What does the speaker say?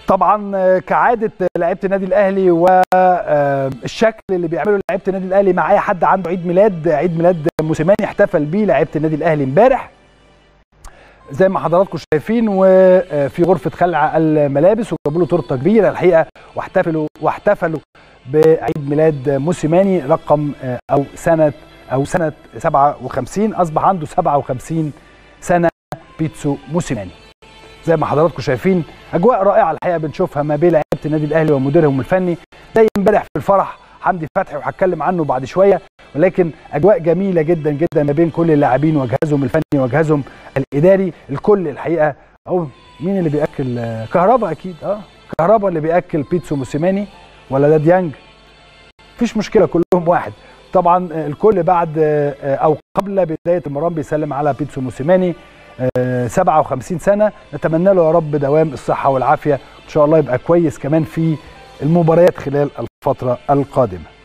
طبعا كعاده لعيبه النادي الاهلي والشكل اللي بيعمله لعيبه النادي الاهلي مع اي حد عنده عيد ميلاد عيد ميلاد موسيماني احتفل بيه لعيبه النادي الاهلي امبارح زي ما حضراتكم شايفين وفي غرفه خلع الملابس وجابوا له تورته كبيره الحقيقه واحتفلوا واحتفلوا بعيد ميلاد موسيماني رقم او سنه او سنه 57 اصبح عنده 57 سنه بيتسو موسيماني زي ما حضراتكم شايفين اجواء رائعه الحقيقه بنشوفها ما بين لعيبه النادي الاهلي ومديرهم الفني زي امبارح في الفرح حمدي فتحي وهتكلم عنه بعد شويه ولكن اجواء جميله جدا جدا ما بين كل اللاعبين وجهازهم الفني وجهازهم الاداري الكل الحقيقه او مين اللي بياكل كهربا اكيد اه كهربا اللي بياكل بيتسو موسيماني ولا ده ديانج مفيش مشكله كلهم واحد طبعا الكل بعد او قبل بدايه المران بيسلم على بيتسو موسيماني 57 سنه نتمنى له يا رب دوام الصحه والعافيه ان شاء الله يبقى كويس كمان في المباريات خلال الفتره القادمه